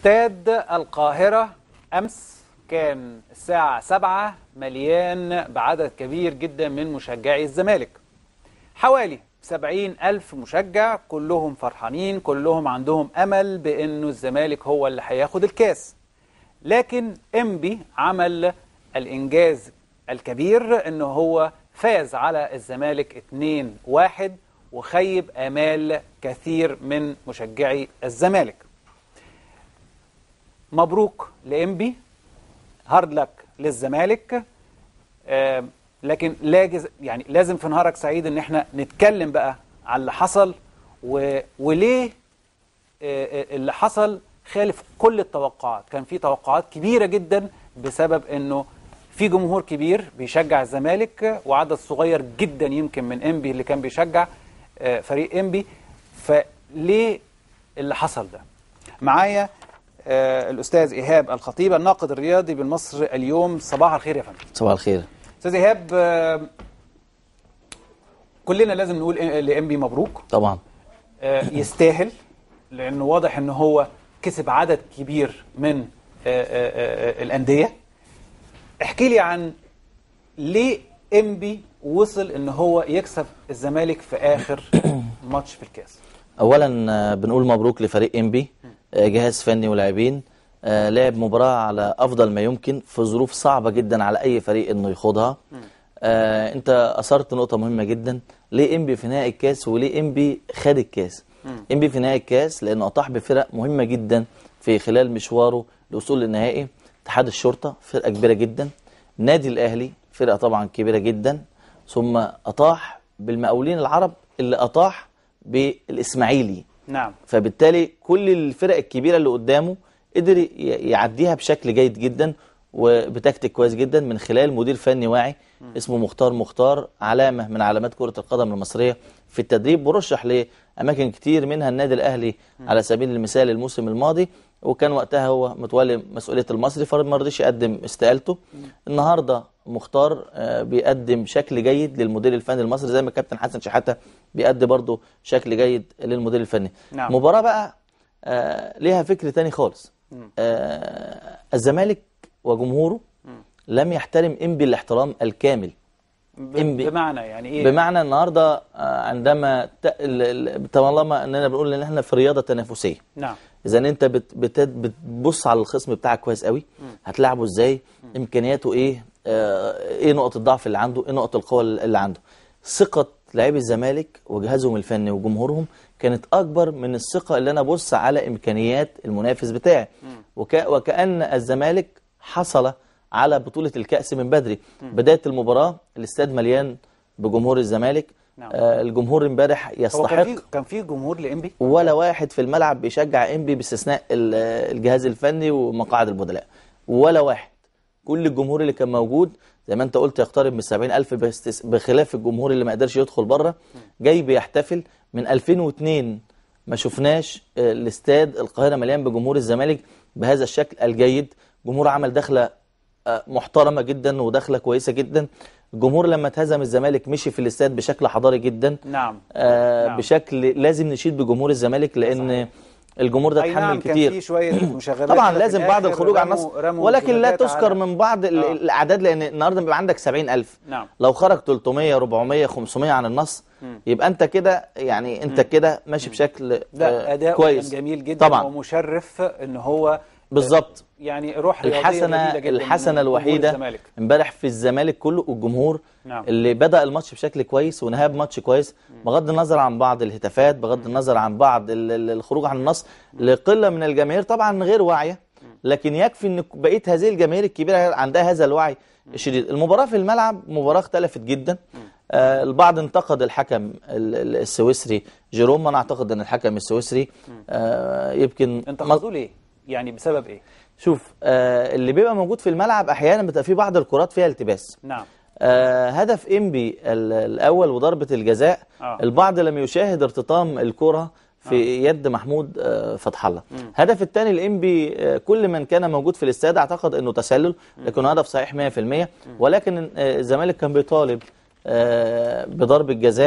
استاد القاهرة أمس كان الساعة سبعة مليان بعدد كبير جدا من مشجعي الزمالك حوالي سبعين ألف مشجع كلهم فرحانين كلهم عندهم أمل بأنه الزمالك هو اللي هياخد الكاس لكن إنبي عمل الإنجاز الكبير أنه هو فاز على الزمالك 2-1 وخيب آمال كثير من مشجعي الزمالك مبروك لإنبي هارد لك للزمالك آه لكن لاجز يعني لازم في نهارك سعيد ان احنا نتكلم بقى على اللي حصل و... وليه آه اللي حصل خالف كل التوقعات كان في توقعات كبيرة جدا بسبب انه في جمهور كبير بيشجع الزمالك وعدد صغير جدا يمكن من انبي اللي كان بيشجع آه فريق انبي فليه اللي حصل ده معايا آه الأستاذ إيهاب الخطيب الناقد الرياضي بالمصر اليوم صباح الخير يا فندم صباح الخير أستاذ إيهاب آه كلنا لازم نقول لإنبي مبروك طبعا آه يستاهل لأنه واضح أنه هو كسب عدد كبير من الأندية احكي لي عن ليه إنبي وصل أنه هو يكسب الزمالك في آخر ماتش في الكاس اولا بنقول مبروك لفريق انبي جهاز فني ولاعبين لعب مباراة على افضل ما يمكن في ظروف صعبة جدا على اي فريق انه يخوضها آه انت اثرت نقطة مهمة جدا ليه انبي في نهائي الكاس وليه انبي خد الكاس انبي في نهائي الكاس لانه اطاح بفرق مهمة جدا في خلال مشواره للوصول للنهائي اتحاد الشرطة فرقة كبيرة جدا نادي الاهلي فرقة طبعا كبيرة جدا ثم اطاح بالمقاولين العرب اللي اطاح بالاسماعيلي نعم فبالتالي كل الفرق الكبيرة اللي قدامه قدر يعديها بشكل جيد جدا وبتكتيك كويس جدا من خلال مدير فني واعي اسمه مختار مختار علامة من علامات كرة القدم المصرية في التدريب ورشح لأماكن كتير منها النادي الأهلي على سبيل المثال الموسم الماضي وكان وقتها هو متولي مسؤولية المصري فما رضيش يقدم استقالته النهاردة مختار بيقدم شكل جيد للمدير الفني المصري زي ما الكابتن حسن شحاتة بيقدم برضه شكل جيد للمدير الفني نعم. مباراة بقى آه ليها فكر تاني خالص آه الزمالك وجمهوره لم يحترم انبي الاحترام الكامل إنبي بمعنى يعني ايه بمعنى النهارده عندما طالما اننا بنقول ان احنا في رياضه تنافسيه نعم اذا انت بت بت بتبص على الخصم بتاعك كويس قوي هتلعبه ازاي امكانياته ايه آه ايه نقط الضعف اللي عنده ايه نقط القوه اللي عنده ثقه لاعبي الزمالك وجهازهم الفني وجمهورهم كانت اكبر من الثقه اللي انا ابص على امكانيات المنافس بتاعي وك وكان الزمالك حصل على بطوله الكاس من بدري بدايه المباراه الاستاد مليان بجمهور الزمالك نعم. آه الجمهور امبارح يستحق هو كان في كان في جمهور لانبي ولا واحد في الملعب بيشجع انبي باستثناء الجهاز الفني ومقاعد البدلاء ولا واحد كل الجمهور اللي كان موجود زي ما انت قلت يقترب من 70000 بستس... بخلاف الجمهور اللي ما قدرش يدخل بره جاي بيحتفل من 2002 ما شفناش الاستاد القاهره مليان بجمهور الزمالك بهذا الشكل الجيد جمهور عمل دخله محترمه جدا ودخله كويسه جدا الجمهور لما اتهزم الزمالك مشي في الاستاد بشكل حضاري جدا نعم. آه نعم. بشكل لازم نشيد بجمهور الزمالك لان صحيح. الجمهور ده اتحمل نعم كتير كان في شويه مشاغبات طبعا لازم بعد الخروج على النص ولكن لا تذكر على... من بعض آه. الاعداد لان النهارده بيبقى عندك 70000 نعم. لو خرج 300 400 500 عن النص م. يبقى انت كده يعني انت كده ماشي بشكل لا اداء كويس كان جميل جدا طبعا ومشرف ان هو بالظبط يعني روح الحسنه الحسنه الوحيده امبارح في الزمالك كله والجمهور نعم. اللي بدا الماتش بشكل كويس ونهى بماتش كويس بغض النظر عن بعض الهتافات بغض النظر عن بعض الخروج عن النص لقله من الجماهير طبعا غير واعيه لكن يكفي ان بقيه هذه الجماهير الكبيره عندها هذا الوعي الشديد المباراه في الملعب مباراه اختلفت جدا آه البعض انتقد الحكم السويسري جيروم انا اعتقد ان الحكم السويسري آه يمكن انتقدوه ليه يعني بسبب ايه شوف آه اللي بيبقى موجود في الملعب احيانا بتبقى في بعض الكرات فيها التباس نعم آه هدف انبي الاول وضربه الجزاء آه. البعض لم يشاهد ارتطام الكره في آه. يد محمود آه فتح الله الهدف الثاني الانبي آه كل من كان موجود في الاستاد اعتقد انه تسلل لكن هدف صحيح 100% ولكن الزمالك كان بيطالب آه بضرب الجزاء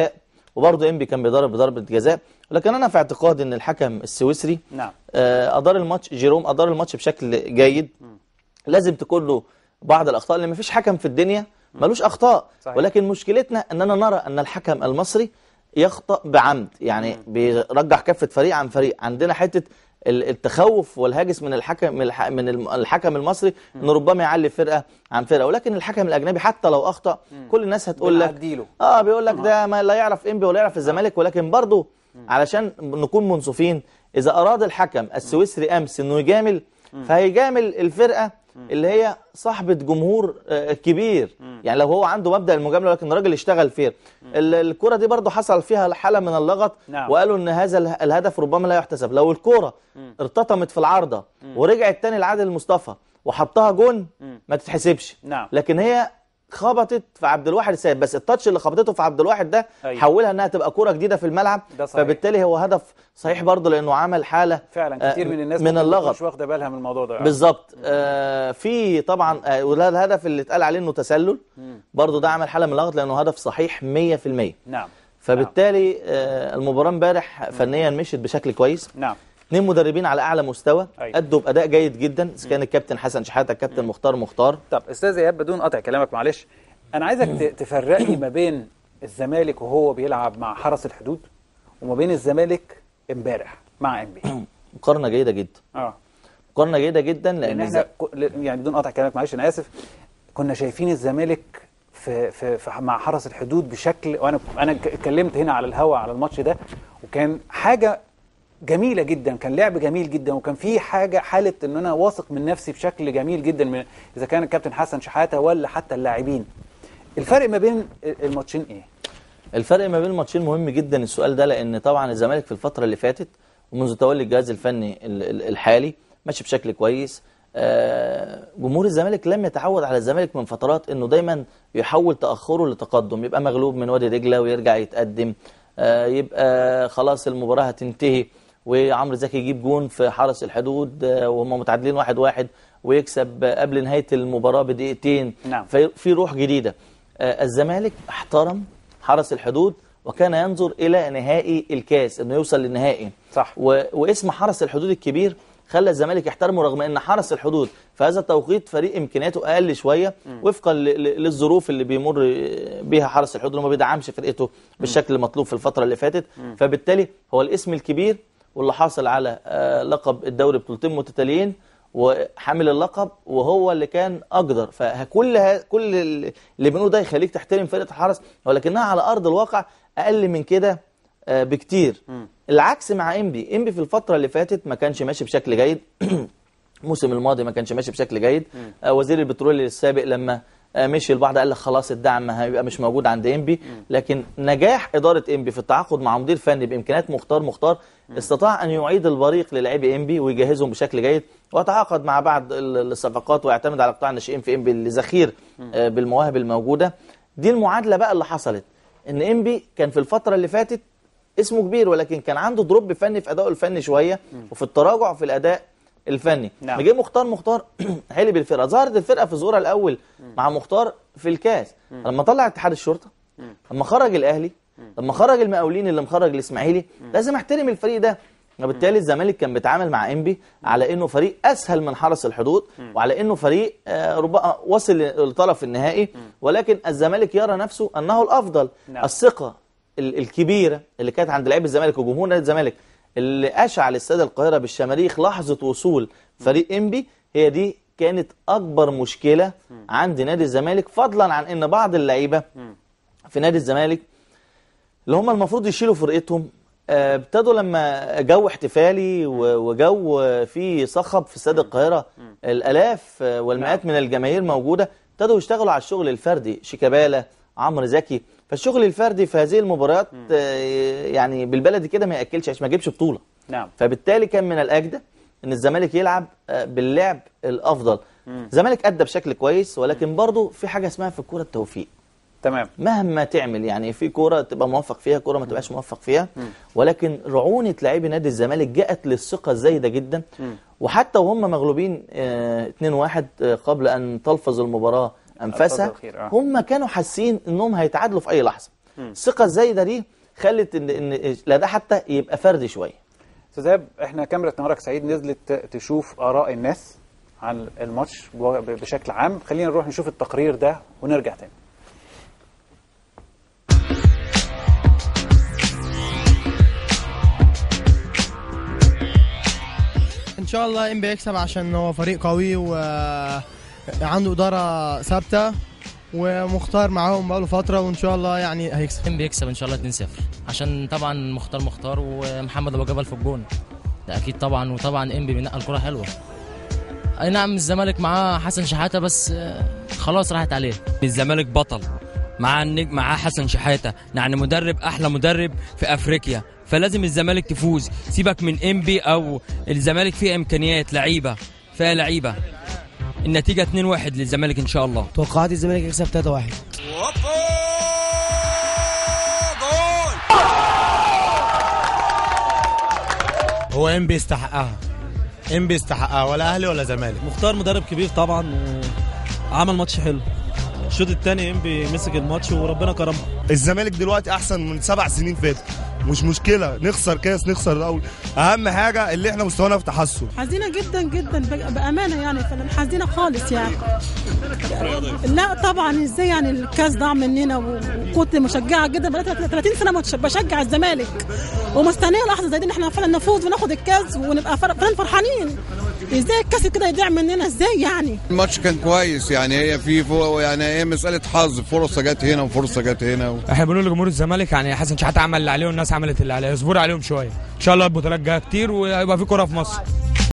وبرضه انبي كان بيضرب بضربه جزاء لكن انا في اعتقادي ان الحكم السويسري نعم آه، ادار الماتش جيروم ادار الماتش بشكل جيد لازم تكون له بعض الاخطاء لان مفيش حكم في الدنيا ملوش اخطاء صحيح. ولكن مشكلتنا اننا نرى ان الحكم المصري يخطأ بعمد يعني بيرجح كفة فريق عن فريق عندنا حتة ال- التخوف والهاجس من الحكم من الح- من الم- الحكم المصري انه ربما يعلي فرقه عن فرقه ولكن الحكم الاجنبي حتى لو اخطا كل الناس هتقول لك بنعديله. اه بيقول لك ده ما لا يعرف انبي ولا يعرف الزمالك ولكن برضه علشان نكون منصفين اذا اراد الحكم السويسري امس انه يجامل فهيجامل الفرقه اللي هي صاحبه جمهور آه، كبير يعني لو هو عنده مبدا المجامله لكن الراجل اشتغل فير ال- الكره دي برضه حصل فيها حاله من اللغط نعم. وقالوا ان هذا اله- الهدف ربما لا يحتسب لو الكره ارتطمت في العارضه ورجعت تاني لعادل مصطفى وحطها جون ما تتحسبش نعم. لكن هي خبطت في عبد الواحد السيد بس التاتش اللي خبطته في عبد الواحد ده أيوة. حولها انها تبقى كوره جديده في الملعب ده صحيح. فبالتالي هو هدف صحيح برضه لانه عمل حاله فعلا كتير آه، من الناس من ممكن اللغط مش واخده بالها من الموضوع ده بالظبط آه في طبعا آه وده الهدف اللي اتقال عليه انه تسلل برضه ده عمل حاله من اللغط لانه هدف صحيح 100% نعم فبالتالي آه المباراه امبارح فنيا مشيت بشكل كويس نعم اثنين مدربين على اعلى مستوى أيوة. ادوا باداء جيد جدا اذا كان الكابتن حسن شحاته الكابتن مختار مختار طب استاذ ايهاب بدون قطع كلامك معلش انا عايزك ت- تفرق لي ما بين الزمالك وهو بيلعب مع حرس الحدود وما بين الزمالك امبارح مع ام بي مقارنه جيده جدا اه مقارنه جيده جدا لان لان احنا الز- ك- ل- يعني بدون قطع كلامك معلش انا اسف كنا شايفين الزمالك في, في, في مع حرس الحدود بشكل وانا انا ك- اتكلمت هنا على الهوا على الماتش ده وكان حاجه جميله جدا كان لعب جميل جدا وكان في حاجه حاله ان انا واثق من نفسي بشكل جميل جدا من اذا كان الكابتن حسن شحاته ولا حتى اللاعبين الفرق ما بين الماتشين ايه الفرق ما بين الماتشين مهم جدا السؤال ده لان طبعا الزمالك في الفتره اللي فاتت ومنذ تولي الجهاز الفني ال- ال- الحالي ماشي بشكل كويس آه، جمهور الزمالك لم يتعود على الزمالك من فترات انه دايما يحول تاخره لتقدم يبقى مغلوب من وادي دجله ويرجع يتقدم آه، يبقى خلاص المباراه هتنتهي وعمرو زكي يجيب جون في حرس الحدود آه، وهم متعادلين واحد واحد ويكسب آه، قبل نهايه المباراه بدقيقتين نعم. في في روح جديده آه، الزمالك احترم حرس الحدود وكان ينظر الى نهائي الكاس انه يوصل للنهائي صح. و... واسم حرس الحدود الكبير خلى الزمالك يحترمه رغم ان حرس الحدود في هذا التوقيت فريق امكانياته اقل شويه وفقا ل... ل- للظروف اللي بيمر بيها حرس الحدود وما بيدعمش فرقته بالشكل المطلوب في الفتره اللي فاتت فبالتالي هو الاسم الكبير واللي حاصل على آه، لقب الدوري بطولتين متتاليين وحامل اللقب وهو اللي كان اقدر فكل ها كل اللي بنقوله ده يخليك تحترم فرقه الحرس ولكنها على ارض الواقع اقل من كده آه، بكتير العكس مع انبي انبي في الفتره اللي فاتت ما كانش ماشي بشكل جيد الموسم الماضي ما كانش ماشي بشكل جيد آه، وزير البترول السابق لما آه، مشي البعض قال لك خلاص الدعم هيبقى مش موجود عند انبي لكن نجاح اداره انبي في التعاقد مع مدير فني بامكانيات مختار مختار استطاع ان يعيد البريق للاعبي انبي ويجهزهم بشكل جيد وتعاقد مع بعض ال- الصفقات ويعتمد على قطاع الناشئين في انبي لذخير آه، بالمواهب الموجوده دي المعادله بقى اللي حصلت ان انبي كان في الفتره اللي فاتت اسمه كبير ولكن كان عنده دروب فني في ادائه الفني شويه وفي التراجع في الاداء الفني نعم. جه مختار مختار حلب الفرقه ظهرت الفرقه في ظهورها الاول مع مختار في الكاس لما طلع اتحاد الشرطه لما خرج الاهلي لما خرج المقاولين اللي مخرج الاسماعيلي لازم احترم الفريق ده وبالتالي الزمالك كان بيتعامل مع انبي على انه فريق اسهل من حرس الحدود وعلى انه فريق آه، ربما وصل لطرف النهائي ولكن الزمالك يرى نفسه انه الافضل نعم. الثقه ال- الكبيره اللي كانت عند لعيبه الزمالك وجمهور نادي الزمالك اللي اشعل استاد القاهره بالشماريخ لحظه وصول فريق انبي هي دي كانت اكبر مشكله عند نادي الزمالك فضلا عن ان بعض اللعيبه في نادي الزمالك اللي هم المفروض يشيلوا فرقتهم آه، ابتدوا لما جو احتفالي و- وجو آه، فيه صخب في استاد القاهره الالاف آه، والمئات من الجماهير موجوده ابتدوا يشتغلوا على الشغل الفردي شيكابالا عمرو زكي فالشغل الفردي في هذه المباريات آه، يعني بالبلدي كده ما ياكلش عيش ما يجيبش بطوله نعم فبالتالي كان من الاجدى ان الزمالك يلعب آه، باللعب الافضل الزمالك ادى بشكل كويس ولكن برضه في حاجه اسمها في الكوره التوفيق تمام مهما تعمل يعني في كوره تبقى موفق فيها كوره ما تبقاش موفق فيها ولكن رعونه لاعبي نادي الزمالك جاءت للثقه الزايده جدا وحتى وهم مغلوبين آه، 2-1 آه، قبل ان تلفظ المباراه انفاسها الأخير، آه. هم كانوا حاسين انهم هيتعادلوا في اي لحظه الثقه الزايده دي خلت ان ان لا ده حتى يبقى فردي شويه استاذ ايهاب احنا كاميرا نهارك سعيد نزلت ت- تشوف اراء الناس عن الماتش بو- بشكل عام خلينا نروح نشوف التقرير ده ونرجع تاني ان شاء الله ام بي يكسب عشان هو فريق قوي وعنده اداره ثابته ومختار معاهم بقاله فتره وان شاء الله يعني هيكسب كان بيكسب ان شاء الله 2-0 عشان طبعا مختار مختار ومحمد ابو جبل في الجون ده اكيد طبعا وطبعا انبي بينقل كرة حلوه اي نعم الزمالك معاه حسن شحاته بس آه، خلاص راحت عليه الزمالك بطل مع النجم معاه حسن شحاته يعني مدرب احلى مدرب في افريقيا فلازم الزمالك تفوز سيبك من انبي او الزمالك فيه امكانيات لعيبه فيها لعيبه النتيجه 2-1 للزمالك ان شاء الله توقعات الزمالك يكسب 3-1 هو ام بي يستحقها ام بي يستحقها ولا اهلي ولا زمالك مختار مدرب كبير طبعا وعمل ماتش حلو الشوط الثاني انبي مسك الماتش وربنا كرمه الزمالك دلوقتي احسن من سبع سنين فاتت مش مشكله نخسر كاس نخسر دوري اهم حاجه اللي احنا مستوانا في تحسن حزينه جدا جدا بج- بامانه يعني فعلا حزينه خالص يعني لا طبعا ازاي يعني الكاس ضاع مننا وكنت مشجعه جدا بقالي 30 سنه متش- بشجع الزمالك ومستنيه لحظه زي دي ان احنا فعلا نفوز وناخد الكاس ونبقى فر- فعلا فرحانين ازاي الكاس كده يضيع مننا ازاي يعني الماتش كان كويس يعني هي في فوق يعني هي مساله حظ فرصه جت هنا وفرصه جت هنا و... احنا بنقول لجمهور الزمالك يعني حسن شحاته عمل اللي عليه والناس عملت اللي عليها اصبروا عليهم شويه ان شاء الله البطولات جايه كتير وهيبقى في كوره في مصر